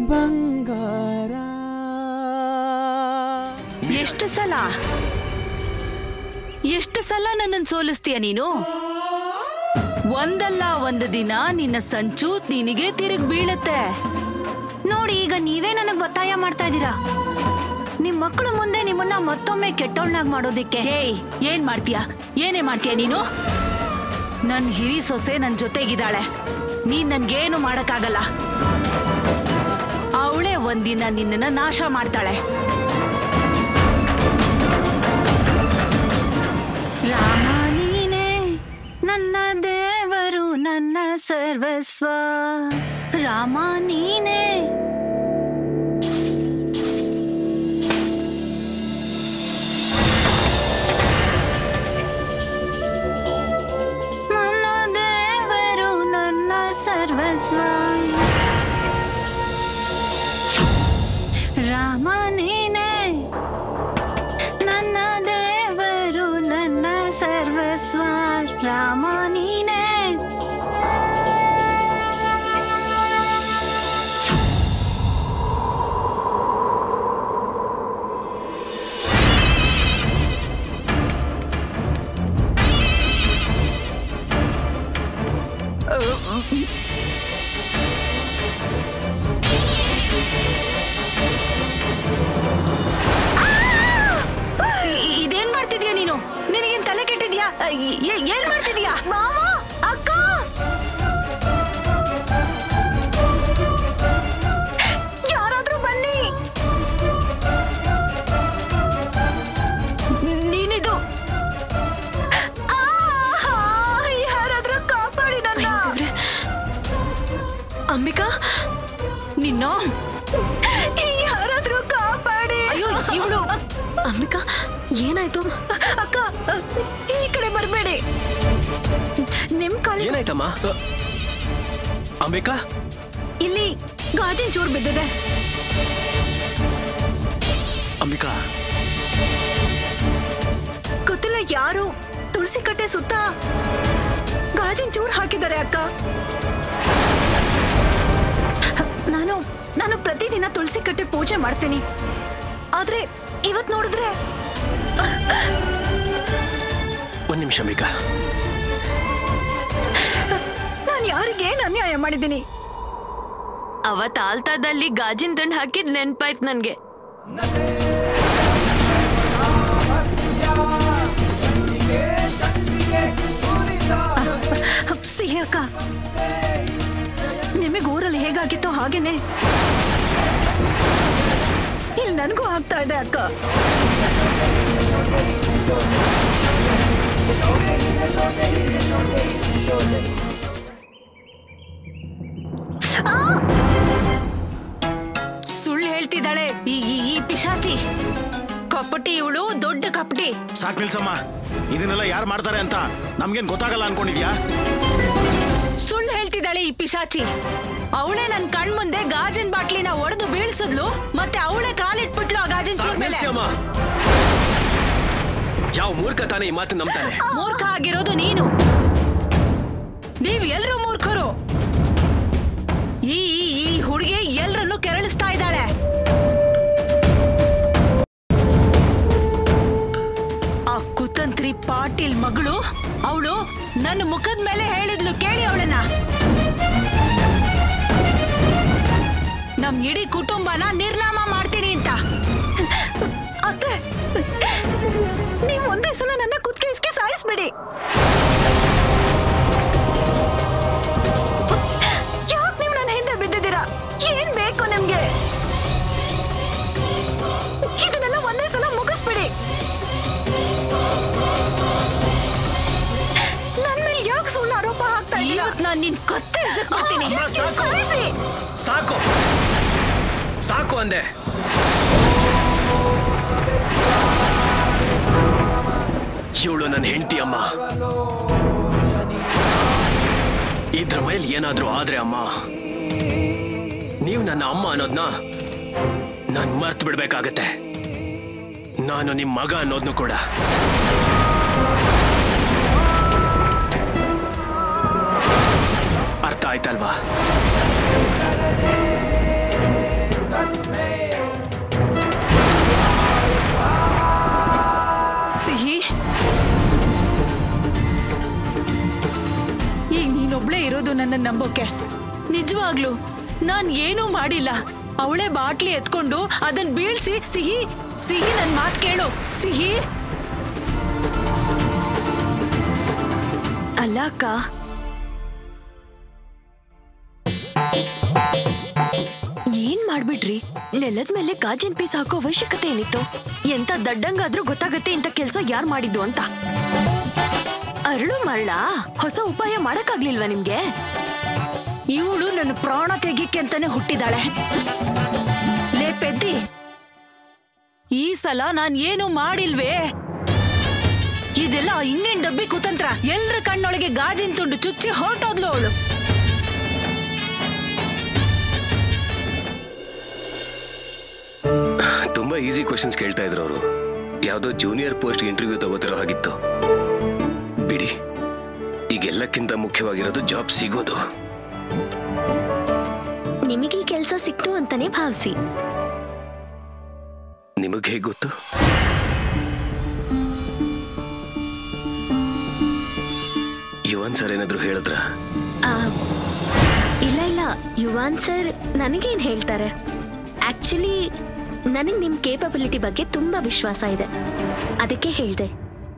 ಬಂಗಾರ ಎಷ್ಟು ಸಲ ಎಷ್ಟು ಸಲ ನನ್ನನ್ನು ಸೋಲಿಸ್ತೀಯ ನೀನು ಒಂದಲ್ಲ ಒಂದು ದಿನ ನಿನ್ನ ಸಂಚು ನಿನಗೆ ತಿರುಗಿ ಬೀಳತ್ತೆ ನೋಡಿ ಈಗ ನೀವೇ ನನಗ್ ಒತ್ತಾಯ ಮಾಡ್ತಾ ಇದ್ದೀರಾ ನಿಮ್ ಮಕ್ಕಳು ಮುಂದೆ ನಿಮ್ಮನ್ನ ಮತ್ತೊಮ್ಮೆ ಕೆಟ್ಟೋಳ್ನಾಗ್ ಮಾಡೋದಿಕ್ಕೆ ಹೇಯ್ ಏನ್ ಮಾಡ್ತೀಯ ಏನೇ ಮಾಡ್ತೀಯ ನೀನು ನನ್ ಹಿರಿ ಸೊಸೆ ನನ್ ಜೊತೆಗಿದ್ದಾಳೆ ನೀನ್ ನನ್ಗೇನು ಮಾಡಕ್ಕಾಗಲ್ಲ ಅವಳೇ ಒಂದಿನ ನಿನ್ನನ್ನ ನಾಶ ಮಾಡ್ತಾಳೆ ರಾಮ ನೀನೇ ನನ್ನ ದೇವರು ನನ್ನ ಸರ್ವಸ್ವ ರಾಮ ನೀನೇ ನನ್ನ ದೇವರು ನನ್ನ ಸರ್ವಸ್ವ ರಾಮ ನೀನೇ ನನ್ನ ದೇವರು ನನ್ನ ಸರ್ವಸ್ವ ರಾಮ ನೀನೇ ಇ- ಇ- ಇದೇನ್ ಮಾಡ್ತಿದ್ಯಾ ನೀನು ನಿನಗೇನ್ ತಲೆ ಕೆಟ್ಟಿದ್ಯಾ ಏ- ಏ- ಏನ್ ಮಾಡ್ತಿದ್ಯಾ ಮಾವ ಅಕ್ಕ ಯಾರಾದ್ರೂ ಬನ್ನಿ ನೀನಿದು ಆಹಾ, ಯಾರಾದ್ರೂ ಕಾಪಾಡಿ ನನ್ನ ಅಂಬಿಕಾ ನಿನ್ನ ಯಾರಾದ್ರೂ ಕಾಪಾಡಿ ಅಯ್ಯೋ ಇವಳು ಅಂಬಿಕಾ ಏನಾಯ್ತು ಅಕ್ಕ ಈ ಕಡೆ ಬರ್ಬೇಡಿ ನಿಮ್ ಕಾಲಿ ಏನಾಯ್ತಮ್ಮ ಅ, ಅಂಬಿಕಾ ಇಲ್ಲಿ ಗಾಜಿನ ಚೂರ್ ಬಿದ್ದಿದೆ ಅಂಬಿಕಾ ಗೊತ್ತಿಲ್ಲ ಯಾರು ತುಳಸಿ ಕಟ್ಟೆ ಸುತ್ತ ಗಾಜಿನ ಚೂರ್ ಹಾಕಿದ್ದಾರೆ ಅಕ್ಕ ನಾನು ನಾನು ಪ್ರತಿದಿನ ತುಳಸಿ ಕಟ್ಟೆ ಪೂಜೆ ಮಾಡ್ತೀನಿ ಆದ್ರೆ ಇವತ್ ನೋಡಿದ್ರೆ ಒಂದ್ ನಿಮಿಷ ಅಂಬಿಕಾ ನಾನು ಯಾರಿಗೆ ಏನ್ ಅನ್ಯಾಯ ಮಾಡಿದ್ದೀನಿ ಅವತ್ ಆಲ್ತಾದಲ್ಲಿ ಗಾಜಿನ ದಂಡ್ ಹಾಕಿದ್ ನೆನ್ಪಾಯ್ತು ನನ್ಗೆ ಸಿಹಿ ಅಕ್ಕ ನಿಮಗೆ ಊರಲ್ಲಿ ಹೇಗಾಗಿತ್ತೋ ಹಾಗೇನೆ ಇಲ್ಲಿ ನನಗೂ ಆಗ್ತಾ ಇದೆ ಅಕ್ಕ ಸುಳ್ಳು ಹೇಳ್ತಿದ್ದಾಳೆ ಈ ಈ- ಈ ಪಿಶಾಚಿ ಕಪಟಿ ಇವಳು ದೊಡ್ಡ ಕಪಟಿ ಸಾಕ್ ನಿಲ್ಸಮ್ಮ ಇದನ್ನೆಲ್ಲ ಯಾರು ಮಾಡ್ತಾರೆ ಅಂತ ನಮ್ಗೇನ್ ಗೊತ್ತಾಗಲ್ಲ ಅನ್ಕೊಂಡಿದ್ಯಾ ಸುಳ್ಳು ಹೇಳ್ತಿದ್ದಾಳೆ ಈ ಪಿಶಾಚಿ ಅವಳೇ ನನ್ ಕಣ್ ಮುಂದೆ ಗಾಜಿನ ಬಾಟ್ಲಿನ ಒಡೆದು ಬೀಳ್ಸಿದ್ಲು ಮತ್ತೆ ಅವಳೇ ಕಾಲಿಟ್ಬಿಟ್ಲು ಆ ಗಾಜಿನ ಚೂರ್ ಮೇಲೆ ನಿಲ್ಸಿ ಅಮ್ಮ ಯಾವ ಮೂರ್ಖ ತಾನೇ ಈ ಮಾತು ನಂಬ್ತಾನೆ ಮೂರ್ಖ ಆಗಿರೋದು ನೀನು ನೀವ್ ಎಲ್ರೂ ಮೂರ್ಖರು ಈ ಈ- ಈ ಹುಡುಗಿ ಎಲ್ರನ್ನು ಕೆರಳಿಸ್ತಾ ಇದ್ದಾಳೆ ಆ ಕುತಂತ್ರಿ ಪಾಟೀಲ್ ಮಗಳು ಅವಳು ನನ್ನ ಮುಖದ ಮೇಲೆ ಹೇಳಿದ್ಲು ಕೇಳಿ ಅವಳನ್ನ ನಮ್ ಇಡೀ ಕುಟುಂಬನ ನಿರ್ನಾಮ ಮಾಡ್ತೀನಿ ಅಂತ ಅತ್ತೆ ನೀವು ಒಂದೇ ಸಲ ನನ್ನ ಕುತ್ಕೇಸ್ಗೆ ಸಾಯಿಸ್ಬಿಡಿ ಯಾಕೆ ನೀವು ನನ್ನ ಹಿಂದೆ ಬಿದ್ದಿದ್ದೀರಾ ಏನ್ ಬೇಕು ನಿಮ್ಗೆ ಇದನ್ನೆಲ್ಲ ಒಂದೇ ಸಲ ಮುಗಿಸ್ಬಿಡಿ ನನ್ ಮೇಲೆ ಯಾಕೆ ಸುಳ್ಳು ಆರೋಪ ಹಾಕ್ತಾ ಇದ್ದೀರಾ ಇವತ್ ನಾನ್ ನಿನ್ ಕತ್ತೆ ಎಸೆದ್ ಮಾಡ್ತೀನಿ ಅಮ್ಮ, ಸಾಕು ಸಾಯಿಸಿ ಸಾಕು ಸಾಕು ಅಂದೆ ಇವಳು ನನ್ನ ಹೆಂಡತಿ ಅಮ್ಮ ಇದ್ರ ಮೇಲೆ ಏನಾದ್ರೂ ಆದ್ರೆ ಅಮ್ಮ ನೀವು ನನ್ನ ಅಮ್ಮ ಅನ್ನೋದನ್ನ ನಾನು ಮರ್ತು ಬಿಡ್ಬೇಕಾಗತ್ತೆ ನಾನು ನಿಮ್ಮ ಮಗ ಅನ್ನೋದ್ನು ಕೂಡ ಅರ್ಥ ಆಯ್ತಲ್ವಾ ಈಗ ನೀನೊಬ್ಳೇ ಇರೋದು ನನ್ನ ನಂಬೋಕೆ ನಿಜವಾಗ್ಲು ನಾನ್ ಏನೂ ಮಾಡಿಲ್ಲ ಅವಳೇ ಬಾಟ್ಲಿ ಎತ್ಕೊಂಡು ಅದನ್ ಬೀಳ್ಸಿ ಸಿಹಿ ಸಿಹಿ ನನ್ ಮಾತ್ ಕೇಳು ಸಿಹಿ ಅಲ್ಲ ಅಕ್ಕ ಏನ್ ಮಾಡ್ಬಿಟ್ರಿ ನೆಲದ ಮೇಲೆ ಗಾಜಿನ ಪೀಸ್ ಹಾಕೋ ಅವಶ್ಯಕತೆ ಏನಿತ್ತು ಎಂತ ದಡ್ಡಂಗಾದ್ರೂ ಗೊತ್ತಾಗತ್ತೆ ಇಂಥ ಕೆಲ್ಸ ಯಾರ್ ಮಾಡಿದ್ದು ಅಂತ ಅರಳು ಮರಳ ಹೊಸ ಉಪಾಯ ಮಾಡಕ್ಕಾಗ್ಲಿಲ್ವಾ ನಿಮ್ಗೆ ಇವಳು ನನ್ನ ಪ್ರಾಣ ತೆಗಿಕ್ಕೆ ಅಂತಾನೆ ಹುಟ್ಟಿದಾಳೆ ಲೇ ಪೆದ್ದಿ ಈ ಸಲ ನಾನ್ ಏನು ಮಾಡಿಲ್ವೇ ಇದೆಲ್ಲ ಇನ್ನೇನ್ ಡಬ್ಬಿ ಕುತಂತ್ರ ಎಲ್ರ ಕಣ್ಣೊಳಗೆ ಗಾಜಿನ ತುಂಡು ಚುಚ್ಚಿ ಹೊರಟೋದ್ಲು ಅವಳು ತುಂಬಾ ಈಸಿ ಕ್ವಶನ್ಸ್ ಕೇಳ್ತಾ ಇದ್ರು ಅವರು ಯಾವುದೋ ಜೂನಿಯರ್ ಪೋಸ್ಟ್ ಇಂಟರ್ವ್ಯೂ ತಗೋತಿರೋ ಹಾಗಿತ್ತು ಬಿಡಿ ಈಗೆಲ್ಲಕ್ಕಿಂತ ಮುಖ್ಯವಾಗಿರೋದು ಜಾಬ್ ಸಿಗೋದು ನಿಮಗೆ ಈ ಕೆಲ್ಸ ಸಿಕ್ತು ಅಂತಾನೆ ಭಾವಿಸಿ ನಿಮಗೆ ಹೇಗೆ ಗೊತ್ತು ಯುವನ್ ಸರ್ ಏನಾದ್ರು ಹೇಳಿದ್ರ ಇಲ್ಲ ಇಲ್ಲ ಯುವಾನ್ ಸರ್ ನನಗೇನ್ ಹೇಳ್ತಾರೆ ಆಕ್ಚುಲಿ ನನಗೆ ನಿಮ್ ಕೇಪಬಿಲಿಟಿ ಬಗ್ಗೆ ತುಂಬಾ ವಿಶ್ವಾಸ ಇದೆ ಅದಕ್ಕೆ ಹೇಳ್ದೆ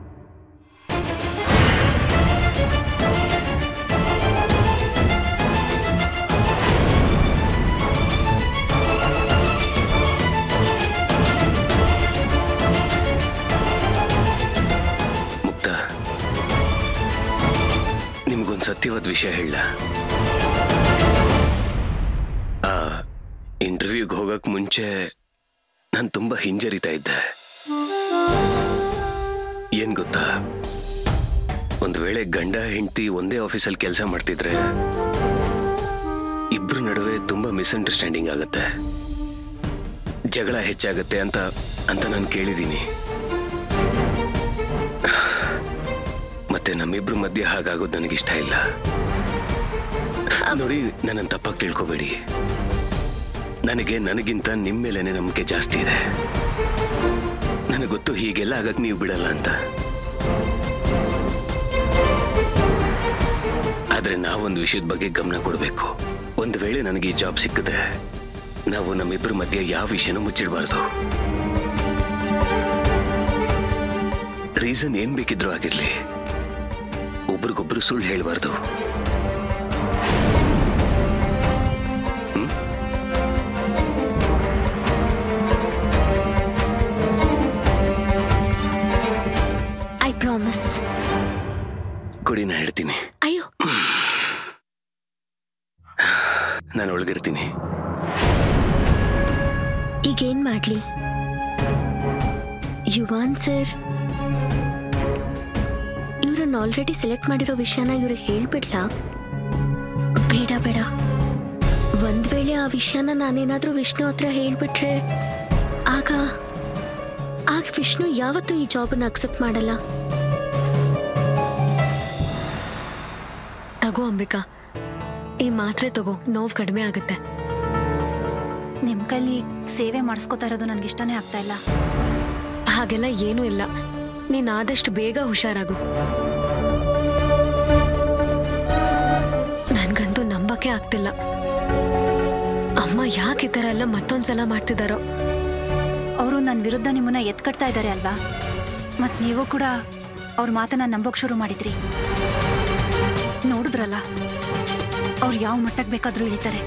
ಮುಕ್ತ ನಿಮ್ಗೊಂದು ಸತ್ಯವಾದ ವಿಷಯ ಹೇಳ ಆ ಇಂಟರ್ವ್ಯೂಗೆ ಹೋಗಕ್ ಮುಂಚೆ ನಾನು ತುಂಬಾ ಹಿಂಜರಿತಾ ಇದ್ದೆ ಏನ್ ಗೊತ್ತಾ ಒಂದು ವೇಳೆ ಗಂಡ ಹೆಂಡತಿ ಒಂದೇ ಆಫೀಸಲ್ಲಿ ಕೆಲಸ ಮಾಡ್ತಿದ್ರೆ ಇಬ್ರು ನಡುವೆ ತುಂಬಾ ಮಿಸ್ಅಂಡರ್ಸ್ಟ್ಯಾಂಡಿಂಗ್ ಆಗತ್ತೆ ಜಗಳ ಹೆಚ್ಚಾಗತ್ತೆ ಅಂತ ಅಂತ ನಾನು ಕೇಳಿದ್ದೀನಿ ಮತ್ತೆ ನಮ್ಮಿಬ್ರ ಮಧ್ಯೆ ಹಾಗಾಗೋದು ನನಗಿಷ್ಟ ಇಲ್ಲ ನೋಡಿ ನನ್ನನ್ನು ತಪ್ಪಾಗಿ ತಿಳ್ಕೊಬೇಡಿ ನನಗೆ ನನಗಿಂತ ನಿಮ್ಮ ಮೇಲೇನೆ ನಂಬಿಕೆ ಜಾಸ್ತಿ ಇದೆ ನನಗೆ ಗೊತ್ತು ಹೀಗೆಲ್ಲ ಆಗಕ್ ನೀವು ಬಿಡಲ್ಲ ಅಂತ ಆದ್ರೆ ನಾವೊಂದು ವಿಷಯದ ಬಗ್ಗೆ ಗಮನ ಕೊಡಬೇಕು ಒಂದು ವೇಳೆ ನನಗೆ ಈ ಜಾಬ್ ಸಿಕ್ಕಿದ್ರೆ ನಾವು ನಮ್ಮಿಬ್ಬರ ಮಧ್ಯೆ ಯಾವ ವಿಷಯನೂ ಮುಚ್ಚಿಡಬಾರ್ದು ರೀಸನ್ ಏನ್ ಬೇಕಿದ್ರೂ ಆಗಿರ್ಲಿ ಒಬ್ರಿಗೊಬ್ರು ಸುಳ್ಳು ಹೇಳಬಾರ್ದು ಐ ಪ್ರಾಮಿಸ್ ಕೊಡಿ ನಾ ಹೇಳ್ತೀನಿ ಅಯ್ಯೋ ನಾನು ಒಳಗಿರ್ತೀನಿ ಈಗೇನ್ ಮಾಡ್ಲಿ ಯುವಾನ್ ಸರ್ ಇವ್ರನ್ನ ಆಲ್ರೆಡಿ ಸೆಲೆಕ್ಟ್ ಮಾಡಿರೋ ವಿಷಯನ ಇವ್ರಿಗೆ ಹೇಳ್ಬಿಡ್ಲಾ ಬೇಡ ಬೇಡ ಒಂದ್ ವೇಳೆ ಆ ವಿಷಯನ ನಾನೇನಾದ್ರೂ ವಿಷ್ಣು ಹತ್ರ ಹೇಳ್ಬಿಟ್ರೆ ಆಗ ಆಗ ವಿಷ್ಣು ಯಾವತ್ತೂ ಈ ಜಾಬನ್ನ ಅಕ್ಸೆಪ್ಟ್ ಮಾಡಲ್ಲ ತಗೋ ಅಂಬಿಕಾ ಈ ಮಾತ್ರೆ ತಗೋ ನೋವು ಕಡಿಮೆ ಆಗುತ್ತೆ ನಿಮ್ ಕೈಲಿ ಸೇವೆ ಮಾಡಿಸ್ಕೋತಾ ಇರೋದು ನನ್ಗೆ ಇಷ್ಟನೇ ಆಗ್ತಾ ಇಲ್ಲ ಹಾಗೆಲ್ಲ ಏನೂ ಇಲ್ಲ ನೀನ್ ಆದಷ್ಟು ಬೇಗ ಹುಷಾರಾಗು ನನ್ಗಂತೂ ನಂಬಕ್ಕೆ ಆಗ್ತಿಲ್ಲ ಅಮ್ಮ ಯಾಕೆ ಈ ಥರ ಎಲ್ಲ ಮತ್ತೊಂದ್ಸಲ ಮಾಡ್ತಿದಾರೋ ಅವರು ನನ್ನ ವಿರುದ್ಧ ನಿಮ್ಮನ್ನ ಎತ್ಕಟ್ತಾ ಇದ್ದಾರೆ ಅಲ್ವಾ ಮತ್ ನೀವು ಕೂಡ ಅವ್ರ ಮಾತನ್ನ ನಂಬೋಕ್ ಶುರು ಮಾಡಿದ್ರಿ ನೋಡಿದ್ರಲ್ಲ ಅವ್ರು ಯಾವ ಮಟ್ಟಕ್ಕೆ ಬೇಕಾದ್ರೂ ಇಳಿತಾರೆ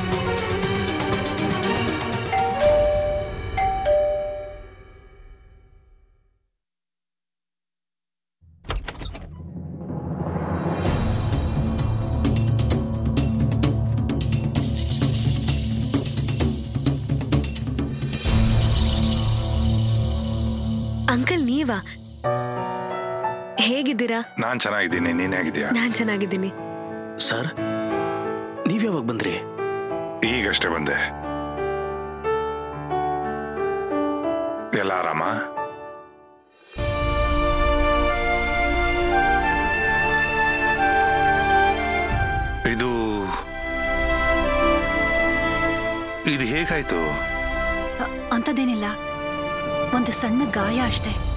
ಅಂಕಲ್ ನೀವಾ ಹೇಗಿದ್ದೀರಾ ನಾನ್ ಚೆನ್ನಾಗಿದ್ದೀನಿ ನೀನ್ ಹೇಗಿದ್ಯಾ ನಾನ್ ಚೆನ್ನಾಗಿದ್ದೀನಿ ಸರ್ ನೀವ್ ಯಾವಾಗ ಬಂದ್ರಿ ಈಗಷ್ಟೇ ಬಂದೆ ಎಲ್ಲ ಆರಾಮ ಇದು ಇದು ಹೇಗಾಯ್ತು ಅಂಥದ್ದೇನಿಲ್ಲ ಒಂದು ಸಣ್ಣ ಗಾಯ ಅಷ್ಟೇ